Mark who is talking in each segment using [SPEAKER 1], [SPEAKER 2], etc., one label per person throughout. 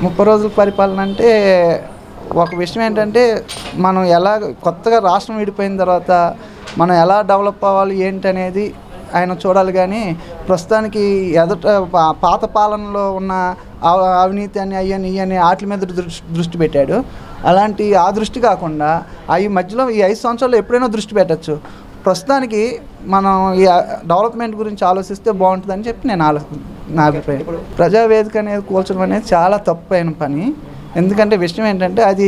[SPEAKER 1] ముప్పై రోజుల పరిపాలన అంటే ఒక విషయం ఏంటంటే మనం ఎలా కొత్తగా రాష్ట్రం విడిపోయిన తర్వాత మనం ఎలా డెవలప్ అవ్వాలి ఏంటి అనేది ఆయన చూడాలి కానీ ప్రస్తుతానికి ఎదుట పా- పాత పాలనలో ఉన్న అవ- అవినీతి అని అయ్యని ఇవని వాటి మీద దృష్టి దృష్టి పెట్టాడు అలాంటి ఆ దృష్టి కాకుండా ఆ ఈ మధ్యలో ఈ ఐదు సంవత్సరాలు ఎప్పుడైనా దృష్టి పెట్టచ్చు ప్రస్తుతానికి మనం ఈ డెవలప్మెంట్ గురించి ఆలోచిస్తే బాగుంటుందని చెప్పి నేను ఆలో నా అభిప్రాయం ప్రజావేదిక అనేది కూల్చడం అనేది చాలా తప్పు అయిన పని ఎందుకంటే విషయం ఏంటంటే అది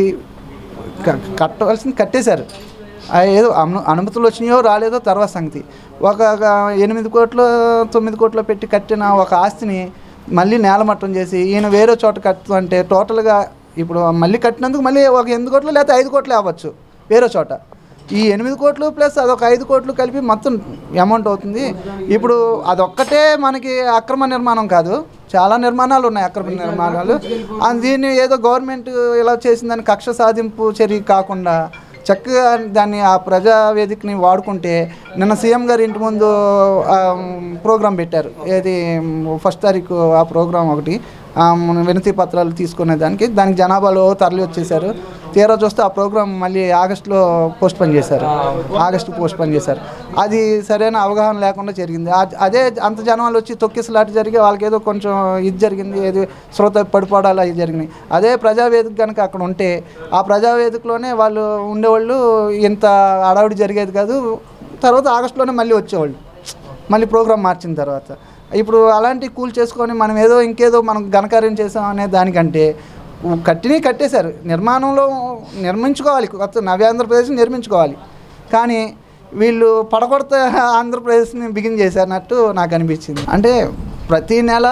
[SPEAKER 1] క- కట్టవలసింది కట్టేశారు ఆ ఏదో అను అనుమతులు వచ్చినాయో రాలేదో తర్వాత సంగతి ఒక ఒక ఎనిమిది కోట్లు తొమ్మిది కోట్లు పెట్టి కట్టిన ఒక ఆస్తిని మళ్ళీ నేలమట్టం చేసి ఈయన వేరే చోట కట్టుతుంటే టోటల్గా ఇప్పుడు మళ్ళీ కట్టినందుకు మళ్ళీ ఒక ఎనిమిది కోట్లు లేకపోతే ఐదు కోట్లు అవ్వచ్చు వేరే చోట ఈ ఎనిమిది కోట్లు ప్లస్ అదొక ఐదు కోట్లు కలిపి మొత్తం అమౌంట్ అవుతుంది ఇప్పుడు అదొక్కటే మనకి అక్రమ నిర్మాణం కాదు చాలా నిర్మాణాలు ఉన్నాయి అక్రమ నిర్మాణాలు అండ్ దీన్ని ఏదో గవర్నమెంట్ ఇలా చేసిందని కక్ష సాధింపు చర్య కాకుండా చక్కగా దాన్ని ఆ ప్రజా వేదికని వాడుకుంటే నిన్న సీఎం గారి ఇంటి ముందు ప్రోగ్రాం పెట్టారు ఏది ఫస్ట్ తారీఖు ఆ ప్రోగ్రాం ఒకటి ఆ, మన వినతి పత్రాలు తీసుకునే దానికి దానికి జనాభాలో తరలి వచ్చేసారు తీరా చూస్తే ఆ ప్రోగ్రాం మళ్ళీ ఆగస్టులో పోస్ట్ పోన్ చేశారు ఆగస్టు పోస్ట్ పోన్ చేశారు అది సరైన అవగాహన లేకుండా జరిగింది ఆ- అదే అంత జనాలు వచ్చి తొక్కిసలాట జరిగి వాళ్ళకి ఏదో కొంచెం ఇది జరిగింది ఏది శ్రోత పడిపోవడాలు అవి జరిగినాయి అదే ప్రజావేదిక కనుక అక్కడ ఉంటే ఆ ప్రజావేదికలోనే వాళ్ళు ఉండేవాళ్ళు ఇంత అడవుడి జరిగేది కాదు తర్వాత ఆగస్టులోనే మళ్ళీ వచ్చేవాళ్ళు మళ్ళీ ప్రోగ్రామ్ మార్చిన తర్వాత ఇప్పుడు అలాంటి కూల్ చేసుకొని మనం ఏదో ఇంకేదో మనం ఘనకార్యం చేసాం అనే దానికంటే కట్టిని కట్టేశారు నిర్మాణంలో నిర్మించుకోవాలి కొత్త నవ్యాంధ్రప్రదేశ్ నిర్మించుకోవాలి కానీ వీళ్ళు పడగొడత ఆంధ్రప్రదేశ్ని బిగిన్ చేశారన్నట్టు నాకు అనిపించింది అంటే ప్రతి నెల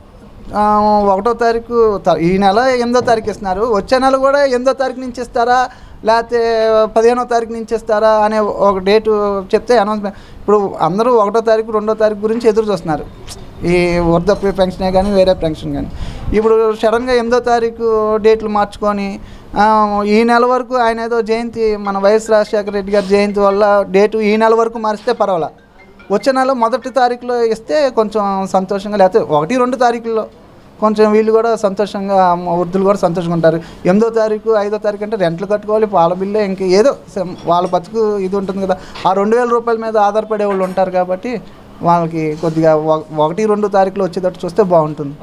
[SPEAKER 1] ఆ, ఒకటో తారీఖు త- ఈ నెల ఎనిమిదో తారీఖు ఇస్తున్నారు వచ్చే నెల కూడా ఎనిమిదో తారీఖు నుంచి ఇస్తారా లేకపోతే పదిహేనో తారీఖు నుంచి ఇస్తారా అనే ఒక డేటు చెప్తే అనౌన్స్మెంట్ ఇప్పుడు అందరూ ఒకటో తారీఖు రెండో తారీఖు గురించి ఎదురు చూస్తున్నారు ఈ వృద్ధాప్య పెన్షనే కానీ వేరే పెన్షన్ కానీ ఇప్పుడు సడన్గా ఎనిమిదో తారీఖు డేట్లు మార్చుకొని ఆ, ఈ నెల వరకు ఆయన ఏదో జయంతి మన వైఎస్ రాజశేఖర రెడ్డి గారి జయంతి వల్ల డేటు ఈ నెల వరకు మారిస్తే పర్వాలా వచ్చే నెల మొదటి తారీఖులో ఇస్తే కొంచెం సంతోషంగా లేకపోతే ఒకటి రెండు తారీఖుల్లో కొంచెం వీళ్ళు కూడా సంతోషంగా మ- వృద్ధులు కూడా సంతోషంగా ఉంటారు ఎనిమిదో తారీఖు ఐదో తారీఖు అంటే రెంట్లు కట్టుకోవాలి పాల బిల్లు ఇంక ఏదో సం- వాళ్ళ బతుకు ఇది ఉంటుంది కదా ఆ రెండు వేల రూపాయల మీద ఆధారపడే వాళ్ళు ఉంటారు కాబట్టి వాళ్ళకి కొద్దిగా ఒక- ఒకటి రెండు తారీఖులో వచ్చేటట్టు చూస్తే బాగుంటుంది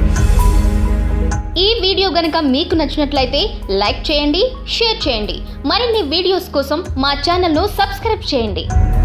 [SPEAKER 2] ఈ వీడియో గనుక మీకు నచ్చినట్లయితే లైక్ చేయండి షేర్ చేయండి మరిన్ని వీడియోస్ కోసం మా ఛానల్ను సబ్స్క్రైబ్ చేయండి